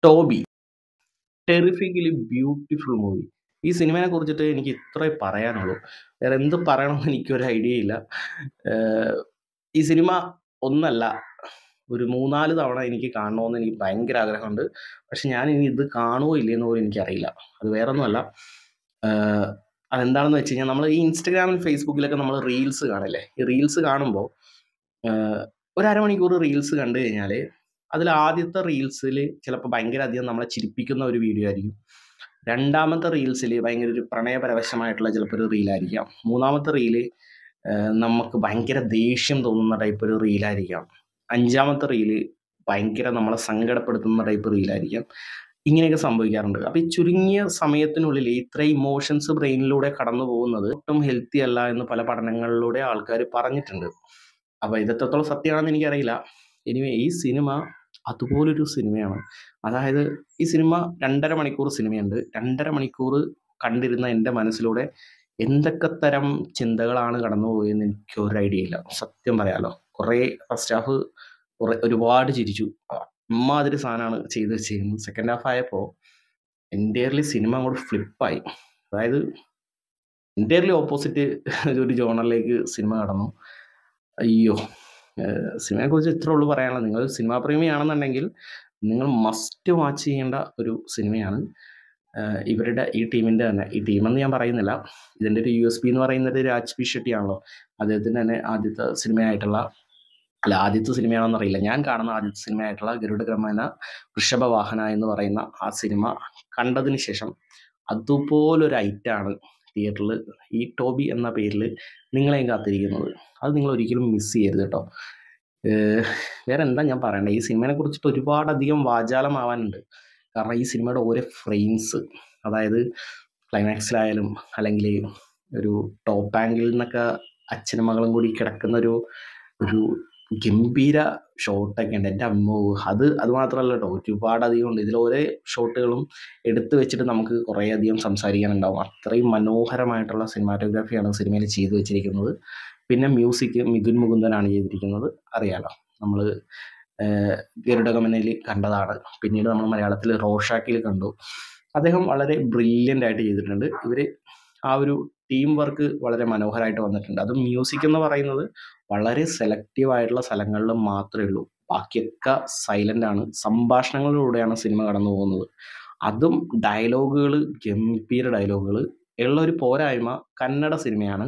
Toby terrifically beautiful movie ഈ സിനിമയെ കുറിച്ചിട്ട് എനിക്ക് ഇത്രേ പറയാനുള്ളൂ വേറെ എന്ത് പറയണമെന്ന് എനിക്കൊരു ഐഡിയ ഇല്ല ഏഹ് ഈ സിനിമ ഒന്നല്ല ഒരു മൂന്നാല് തവണ എനിക്ക് കാണണമെന്ന് എനിക്ക് ഭയങ്കര ആഗ്രഹമുണ്ട് പക്ഷെ ഞാൻ ഇനി ഇത് കാണുമോ ഇല്ലയെന്ന് പോലും എനിക്കറിയില്ല അത് വേറെ ഒന്നുമല്ല ഏഹ് അതെന്താണെന്ന് വെച്ച് കഴിഞ്ഞാൽ നമ്മൾ ഈ ഇൻസ്റ്റഗ്രാമിൽ ഫേസ്ബുക്കിലൊക്കെ നമ്മൾ റീൽസ് കാണില്ലേ ഈ റീൽസ് കാണുമ്പോൾ ഏഹ് ഒരു അരമണിക്കൂർ റീൽസ് കണ്ടു കഴിഞ്ഞാൽ അതിൽ ആദ്യത്തെ റീൽസിൽ ചിലപ്പോൾ ഭയങ്കര അധികം നമ്മളെ ചിരിപ്പിക്കുന്ന ഒരു വീഡിയോ ആയിരിക്കും രണ്ടാമത്തെ റീൽസിൽ ഭയങ്കര ഒരു പ്രണയപരവശമായിട്ടുള്ള ചിലപ്പോൾ ഒരു റീലായിരിക്കാം മൂന്നാമത്തെ റീല് നമുക്ക് ഭയങ്കര ദേഷ്യം തോന്നുന്ന ടൈപ്പ് ഒരു റീലായിരിക്കാം അഞ്ചാമത്തെ റീല് ഭയങ്കര നമ്മളെ സങ്കടപ്പെടുത്തുന്ന ടൈപ്പ് റീലായിരിക്കാം ഇങ്ങനെയൊക്കെ സംഭവിക്കാറുണ്ട് അപ്പോൾ ഈ ചുരുങ്ങിയ സമയത്തിനുള്ളിൽ ഇത്ര ഇമോഷൻസ് ബ്രെയിനിലൂടെ കടന്നു പോകുന്നത് ഒട്ടും ഹെൽത്തി അല്ല എന്ന് പല പഠനങ്ങളിലൂടെ ആൾക്കാർ പറഞ്ഞിട്ടുണ്ട് അപ്പോൾ ഇത് എത്രത്തോളം സത്യമാണെന്ന് എനിക്കറിയില്ല എനിവേ ഈ സിനിമ അതുപോലൊരു സിനിമയാണ് അതായത് ഈ സിനിമ രണ്ടര മണിക്കൂർ സിനിമയുണ്ട് രണ്ടര മണിക്കൂർ കണ്ടിരുന്ന എൻ്റെ മനസ്സിലൂടെ എന്തൊക്കെ തരം ചിന്തകളാണ് കടന്നു പോയെന്ന് എനിക്ക് ഒരു ഐഡിയ ഇല്ല സത്യം പറയാലോ കുറേ ഫസ്റ്റ് ഹാഫ് കുറേ ഒരുപാട് ചിരിച്ചു ഇമ്മാതിരി സാധനമാണ് ചെയ്ത് വെച്ചിരിക്കുന്നത് സെക്കൻഡ് ഹാഫ് ആയപ്പോൾ എൻറ്റയർലി സിനിമ അങ്ങോട്ട് ഫ്ലിപ്പായി അതായത് എൻറ്റയർലി ഓപ്പോസിറ്റ് ഒരു ജോണറിലേക്ക് സിനിമ കടന്നു അയ്യോ സിനിമയെക്കുറിച്ച് ഇത്രേ ഉള്ളൂ പറയാനുള്ളത് നിങ്ങൾ സിനിമാ പ്രേമിയാണെന്നുണ്ടെങ്കിൽ നിങ്ങൾ മസ്റ്റ് വാച്ച് ചെയ്യേണ്ട ഒരു സിനിമയാണ് ഏഹ് ഇവരുടെ ഈ ടീമിൻ്റെ തന്നെ ഈ ടീമെന്ന് ഞാൻ പറയുന്നില്ല ഇതിൻ്റെ ഒരു യു എസ് പി എന്ന് പറയുന്നത് രാജ് പി ഷെട്ടിയാണല്ലോ അദ്ദേഹത്തിന് തന്നെ ആദ്യത്തെ സിനിമയായിട്ടുള്ള അല്ല ആദ്യത്തെ സിനിമയാണെന്ന് അറിയില്ല ഞാൻ കാണുന്ന ആദ്യത്തെ സിനിമയായിട്ടുള്ള ഗരുഡക്രമേണ വൃഷഭവാഹന എന്ന് പറയുന്ന ആ സിനിമ കണ്ടതിന് ശേഷം അതുപോലൊരു ഐറ്റാണ് തിയേറ്ററിൽ ഈ ടോബി എന്ന പേരിൽ നിങ്ങളെയും കാത്തിരിക്കുന്നത് അത് നിങ്ങൾ ഒരിക്കലും മിസ് ചെയ്യരുത് കേട്ടോ ഏഹ് വേറെ എന്താ ഞാൻ പറയണ്ടേ ഈ സിനിമയെ കുറിച്ചിട്ട് ഒരുപാടധികം വാചാലമാവാനുണ്ട് കാരണം ഈ സിനിമയുടെ ഓരോ ഫ്രെയിംസ് അതായത് ക്ലൈമാക്സിലായാലും അല്ലെങ്കിൽ ഒരു ടോപ്പ് ആംഗിളിൽ നിന്നൊക്കെ അച്ഛനും മകളും കൂടി കിടക്കുന്ന ഒരു ഒരു ഗംഭീര ഷോട്ടൊക്കെ ഉണ്ട് എൻ്റെ അമ്മോ അത് അത് മാത്രമല്ല കേട്ടോ ഒരുപാടധികം ഉണ്ട് ഇതിൽ ഓരോ ഷോട്ടുകളും എടുത്തു വെച്ചിട്ട് നമുക്ക് കുറേ അധികം സംസാരിക്കാനുണ്ടാവും അത്രയും മനോഹരമായിട്ടുള്ള സിനിമാറ്റോഗ്രാഫിയാണ് സിനിമയിൽ ചെയ്തു വെച്ചിരിക്കുന്നത് പിന്നെ മ്യൂസിക് മിഥുൻ മുകുന്ദനാണ് ചെയ്തിരിക്കുന്നത് അറിയാലോ നമ്മൾ ഗരുഡഗമനയിൽ കണ്ടതാണ് പിന്നീട് നമ്മൾ മലയാളത്തിൽ റോഷാക്കിൽ കണ്ടു അദ്ദേഹം വളരെ ബ്രില്യൻ്റ് ആയിട്ട് ചെയ്തിട്ടുണ്ട് ഇവർ ആ ഒരു ടീം വർക്ക് വളരെ മനോഹരമായിട്ട് വന്നിട്ടുണ്ട് അതും മ്യൂസിക് എന്ന് പറയുന്നത് വളരെ സെലക്റ്റീവ് ആയിട്ടുള്ള സ്ഥലങ്ങളിൽ മാത്രമേ ഉള്ളൂ ബാക്കിയൊക്കെ സൈലൻ്റ് ആണ് സംഭാഷണങ്ങളിലൂടെയാണ് സിനിമ കടന്നു പോകുന്നത് അതും ഡയലോഗുകൾ ഗംഭീര ഡയലോഗുകൾ ഉള്ള ഒരു പോരായ്മ കന്നഡ സിനിമയാണ്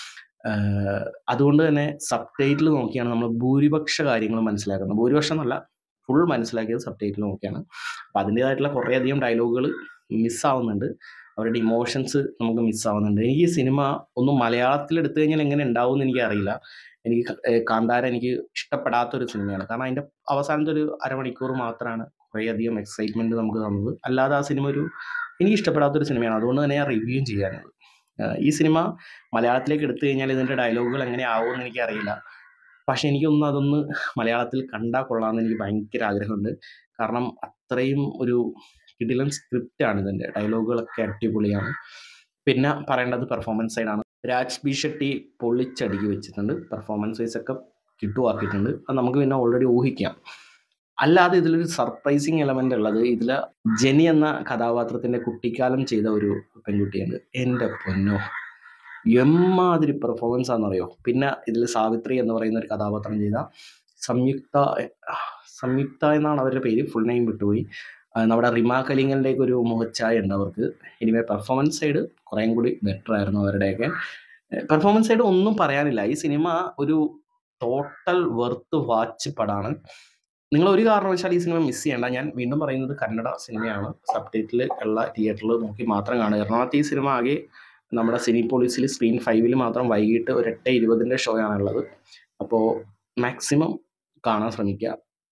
ആഹ് അതുകൊണ്ട് തന്നെ സബ് ടൈറ്റിൽ നോക്കിയാണ് നമ്മൾ ഭൂരിപക്ഷ കാര്യങ്ങൾ മനസ്സിലാക്കുന്നത് ഭൂരിപക്ഷം എന്നല്ല ഫുൾ മനസ്സിലാക്കിയത് സബ് ടൈറ്റിൽ നോക്കിയാണ് അപ്പം അതിൻ്റേതായിട്ടുള്ള കുറേയധികം ഡയലോഗുകൾ മിസ്സാവുന്നുണ്ട് അവരുടെ ഇമോഷൻസ് നമുക്ക് മിസ്സാവുന്നുണ്ട് എനിക്ക് ഈ സിനിമ ഒന്ന് മലയാളത്തിൽ എടുത്തു കഴിഞ്ഞാൽ എങ്ങനെ ഉണ്ടാവും എന്ന് എനിക്കറിയില്ല എനിക്ക് ക- ഏഹ് കാന്താര എനിക്ക് ഇഷ്ടപ്പെടാത്തൊരു സിനിമയാണ് കാരണം അതിൻ്റെ അവസാനത്തെ ഒരു അരമണിക്കൂർ മാത്രമാണ് കുറേയധികം എക്സൈറ്റ്മെൻറ്റ് നമുക്ക് തന്നത് അല്ലാതെ ആ സിനിമ ഒരു എനിക്ക് ഇഷ്ടപ്പെടാത്തൊരു സിനിമയാണ് അതുകൊണ്ട് തന്നെ ഞാൻ റിവ്യൂ ചെയ്യാനുള്ളത് ആഹ് ഈ സിനിമ മലയാളത്തിലേക്ക് എടുത്തു കഴിഞ്ഞാൽ ഇതിൻ്റെ ഡയലോഗുകൾ എങ്ങനെ ആവുമെന്ന് എനിക്കറിയില്ല പക്ഷെ എനിക്കൊന്ന് അതൊന്ന് മലയാളത്തിൽ കണ്ടാൽ കൊള്ളാമെന്ന് എനിക്ക് ഭയങ്കര ആഗ്രഹമുണ്ട് കാരണം അത്രയും ഒരു കിടിലൻ സ്ക്രിപ്റ്റാണ് ഇതിൻ്റെ ഡയലോഗുകളൊക്കെ അടിപൊളിയാണ് പിന്നെ പറയേണ്ടത് പെർഫോമൻസ് സൈഡാണ് രാജ് ബി ഷെട്ടി പൊള്ളിച്ചടുക്കി വെച്ചിട്ടുണ്ട് പെർഫോമൻസ് വൈസ് ഒക്കെ കിട്ടുവാക്കിയിട്ടുണ്ട് അത് നമുക്ക് പിന്നെ ഓൾറെഡി ഊഹിക്കാം അല്ലാതെ ഇതിലൊരു സർപ്രൈസിങ് എലമെന്റ് ഉള്ളത് ഇതിൽ ജെനി എന്ന കഥാപാത്രത്തിന്റെ കുട്ടിക്കാലം ചെയ്ത ഒരു പെൺകുട്ടിയുണ്ട് എൻ്റെ പൊന്നോ എമ്മാതിരി പെർഫോമൻസ് ആണെന്നറിയോ പിന്നെ ഇതിൽ സാവിത്രി എന്ന് പറയുന്ന ഒരു കഥാപാത്രം ചെയ്ത സംയുക്ത സംയുക്ത എന്നാണ് അവരുടെ പേര് ഫുൾ നെയിം വിട്ടുപോയി ആ, നമ്മുടെ റിമാ കലിങ്ങലിൻ്റെ ഒരു മുഖച്ഛായ ഉണ്ട് അവർക്ക് എനിവേ പെർഫോമൻസ് സൈഡ് കുറേയും കൂടി ബെറ്റർ ആയിരുന്നു അവരുടെയൊക്കെ പെർഫോമൻസ് സൈഡ് ഒന്നും പറയാനില്ല ഈ സിനിമ ഒരു ടോട്ടൽ വെർത്ത് വാച്ച് പടാണ് നിങ്ങൾ ഒരു കാരണവശാൽ ഈ സിനിമ മിസ് ചെയ്യേണ്ട ഞാൻ വീണ്ടും പറയുന്നത് കന്നഡ സിനിമയാണ് സബ് ടൈറ്റിൽ ഉള്ള തിയേറ്ററിൽ നോക്കി മാത്രം കാണുക എറണാകുളത്ത് ഈ സിനിമ ആകെ നമ്മുടെ സിനി പോളിസിൽ സ്ക്രീൻ ഫൈവിൽ മാത്രം വൈകിട്ട് ഒരു എട്ട് ഇരുപതിൻ്റെ ഷോ ആണുള്ളത് അപ്പോൾ മാക്സിമം കാണാൻ ശ്രമിക്കുക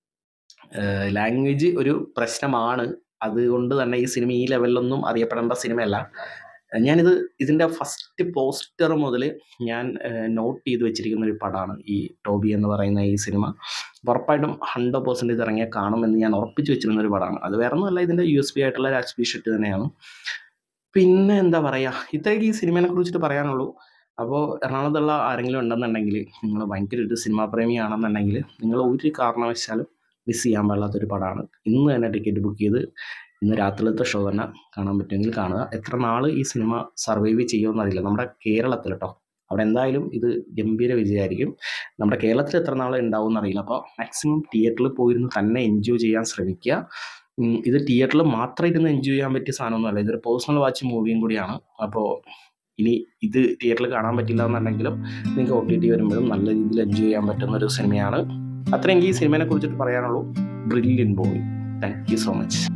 ലാംഗ്വേജ് ഒരു പ്രശ്നമാണ് അതുകൊണ്ട് തന്നെ ഈ സിനിമ ഈ ലെവലിലൊന്നും അറിയപ്പെടേണ്ട സിനിമയല്ല ഞാനിത് ഇതിൻ്റെ ഫസ്റ്റ് പോസ്റ്റർ മുതൽ ഞാൻ നോട്ട് ചെയ്ത് വെച്ചിരിക്കുന്ന ഒരു പടമാണ് ഈ ടോബി എന്ന് പറയുന്ന ഈ സിനിമ ഉറപ്പായിട്ടും ഹൺഡ്രഡ് പെർസെൻറ്റ് ഇത് ഇറങ്ങിയാൽ കാണുമെന്ന് ഞാൻ ഉറപ്പിച്ച് വെച്ചിരുന്ന ഒരു പടമാണ് അത് വേറെ ഒന്നുമല്ല ഇതിൻ്റെ യു എസ് ബി ആയിട്ടുള്ള രാജ് ബി ഷെട്ട് തന്നെയാണ് പിന്നെ എന്താ പറയുക ഇത്രയൊക്കെ ഈ സിനിമയെ കുറിച്ചിട്ട് പറയാനുള്ളൂ അപ്പോൾ എറണാകുളത്തുള്ള ആരെങ്കിലും ഉണ്ടെന്നുണ്ടെങ്കിൽ നിങ്ങൾ ഭയങ്കര ഒരു സിനിമാ പ്രേമിയാണെന്നുണ്ടെങ്കിൽ നിങ്ങൾ ഒരു കാരണവശാലും മിസ് ചെയ്യാൻ പാടില്ലാത്തൊരു പടമാണ് ഇന്ന് തന്നെ ടിക്കറ്റ് ബുക്ക് ചെയ്ത് ഇന്ന് രാത്രിയിലത്തെ ഷോ തന്നെ കാണാൻ പറ്റുമെങ്കിൽ കാണുക എത്ര നാൾ ഈ സിനിമ സർവൈവ് ചെയ്യുമെന്ന് അറിയില്ല നമ്മുടെ കേരളത്തിൽ കേട്ടോ അവിടെ എന്തായാലും ഇത് ഗംഭീര വിജയമായിരിക്കും നമ്മുടെ കേരളത്തിൽ എത്ര നാൾ ഉണ്ടാവും എന്നറിയില്ല അപ്പോൾ മാക്സിമം തിയേറ്ററിൽ പോയിരുന്ന് തന്നെ എൻജോയ് ചെയ്യാൻ ശ്രമിക്കുക ഉം, ഇത് തിയേറ്ററിൽ മാത്രം ഇരുന്ന് എൻജോയ് ചെയ്യാൻ പറ്റിയ സാധനമൊന്നുമല്ല ഇതൊരു പേഴ്സണൽ വാച്ച് മൂവിയും കൂടിയാണ് അപ്പോൾ ഇനി ഇത് തിയേറ്ററിൽ കാണാൻ പറ്റില്ല എന്നുണ്ടെങ്കിലും നിങ്ങൾക്ക് ഒ ടി ടി വരുമ്പോഴും നല്ല രീതിയിൽ എൻജോയ് ചെയ്യാൻ പറ്റുന്ന ഒരു സിനിമയാണ് അത്രയും എനിക്ക് ഈ സിനിമയെ കുറിച്ചിട്ട് പറയാനുള്ളൂ brilliant movie thank you so much